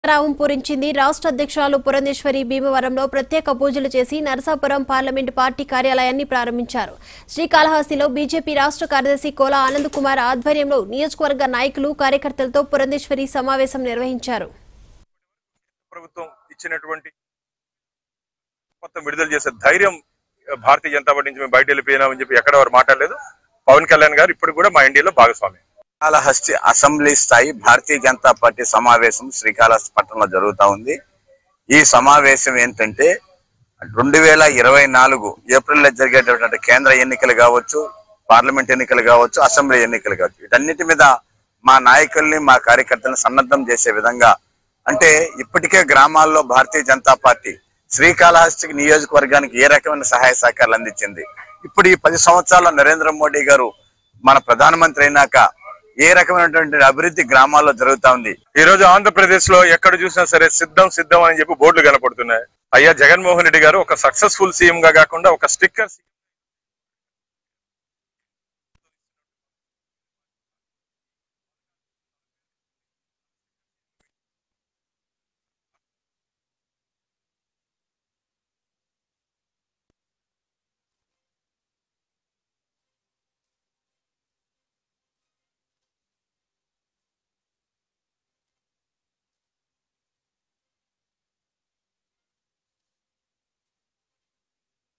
రావం పూరించింది రాష్ట్ర అధ్యక్షురాలు పురంధేశ్వరి భీమవరంలో ప్రత్యేక పూజలు చేసి నరసాపురం పార్లమెంటు పార్టీ కార్యాలయాన్ని ప్రారంభించారు శ్రీకాళహస్తిలో బీజేపీ రాష్ట్ర కార్యదర్శి కోలా ఆనంద్ కుమార్ ఆధ్వర్యంలో నియోజకవర్గ నాయకులు కార్యకర్తలతో పురంధేశ్వరి సమావేశం నిర్వహించారు ప్రభుత్వం ఇచ్చినటువంటి మొత్తం విడుదల చేసే ధైర్యం భారతీయ జనతా పార్టీ నుంచి మేము బయట వెళ్ళిపోయినామని చెప్పి ఎక్కడ వారు మాట్లాడలేదు పవన్ కళ్యాణ్ గారు ఇప్పుడు కూడా మా ఇండియాలో భాగస్వామి శ్రీకాళహస్తి అసెంబ్లీ స్థాయి భారతీయ జనతా పార్టీ సమావేశం శ్రీకాళహస్తి పట్టణంలో జరుగుతా ఉంది ఈ సమావేశం ఏంటంటే రెండు వేల ఇరవై నాలుగు ఏప్రిల్లో జరిగేటటువంటి కేంద్ర ఎన్నికలు కావచ్చు పార్లమెంట్ ఎన్నికలు కావచ్చు అసెంబ్లీ ఎన్నికలు కావచ్చు వీటన్నిటి మీద మా నాయకుల్ని మా కార్యకర్తలను సన్నద్ధం చేసే విధంగా అంటే ఇప్పటికే గ్రామాల్లో భారతీయ జనతా పార్టీ శ్రీకాళహస్తి నియోజకవర్గానికి ఏ రకమైన సహాయ సహకారాలు అందించింది ఇప్పుడు ఈ పది సంవత్సరాల్లో నరేంద్ర మోడీ గారు మన ప్రధానమంత్రి అయినాక ఏ రకమైనటువంటి అభివృద్ధి గ్రామాల్లో జరుగుతా ఉంది ఈ రోజు ఆంధ్రప్రదేశ్ లో ఎక్కడ చూసినా సరే సిద్ధం సిద్ధం అని చెప్పి బోర్డులు కనపడుతున్నాయి అయ్యా జగన్మోహన్ రెడ్డి గారు ఒక సక్సెస్ఫుల్ సీఎం గా కాకుండా ఒక స్టిక్కర్